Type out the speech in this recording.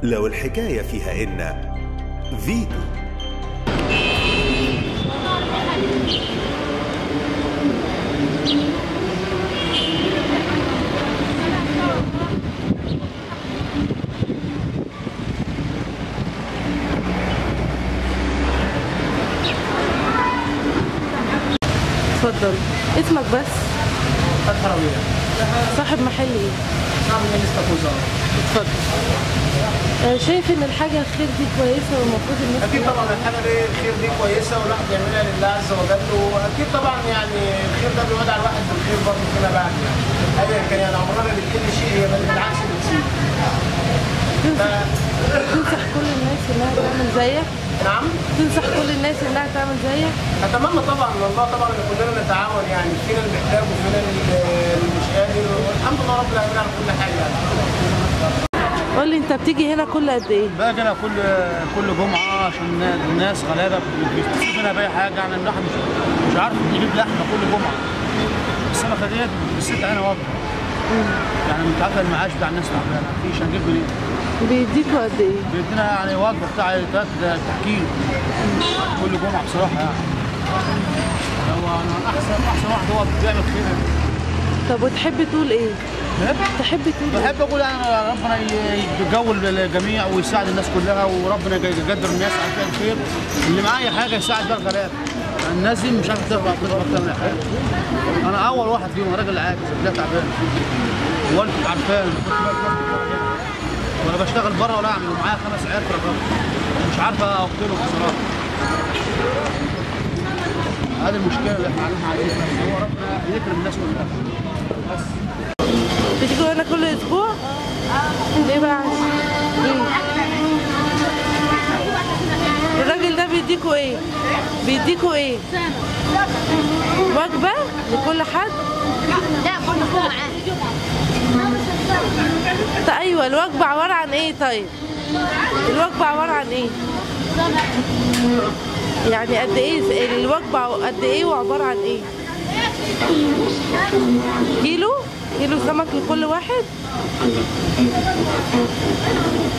لو الحكاية فيها إن فيتو اتفضل اسمك بس فتحة ربيع صاحب محل ايه نعم من استاكوزا اتفضل آه، شايف ان الحاجه الخير دي كويسه والمفروض الناس اكيد طبعا الحاجه دي الخير دي كويسه والواحد يعملها لله عز وجل واكيد طبعا يعني الخير ده بيوعد على الواحد بالخير برضه فيما بعد يعني ايا كان يعني عمرنا ما بتقل شيء هي بل بالعكس بتزيد تنصح تنصح كل الناس انها تعمل زيك نعم تنصح كل الناس انها تعمل زيك اتمنى طبعا والله طبعا ان كلنا نتعاون يعني فينا اللي محتاج وفينا اللي اللي مش قادر والحمد لله رب العالمين على كل حاجه يعني قول لي انت بتيجي هنا كل قد ايه باجي انا كل كل جمعه عشان الناس غلابه بيستفيدوا منها باي حاجه يعني الواحد مش مش عارف يجيب لحمه كل جمعه السمكه ديت بالست عين واضحه يعني انت عارف المعاش بتاع الناس تعبانه مفيش هنجيب منين بيديكوا قد ايه بيدينا يعني وجبه بتاع ثلاث تحكيم كل جمعه بصراحه يعني هو انا احسن احسن واحد هو بيعمل خير طب وتحب تقول ايه تحب تقول ايه بحب اقول انا ربنا ي- يتجول الجميع ويساعد الناس كلها وربنا يقدر الناس على فعل الخير اللي معاه اي حاجه يساعد بيها الغلابه الناس دي مش عارفه ترفع ترفع تعمل حاجه انا اول واحد فيهم أنا راجل عاجز رجلي تعبان والدي عارفان وانا بشتغل بره ولا اعمل ومعايا خمس عيال في الرقم مش عارف اوكلهم بصراحه هذه المشكله اللي احنا عليها عايزين هو ربنا يكرم الناس كلها بس بتيجوا هنا كل اسبوع ليه بقى ليه؟ الراجل ده بيديكوا ايه بيديكوا ايه وجبه لكل حد لا كل جمعة طيب ايوه الوجبه عباره عن ايه طيب الوجبه عباره عن ايه يعني قد ايه الوجبه قد ايه وعباره عن ايه كيلو كيلو سمك لكل واحد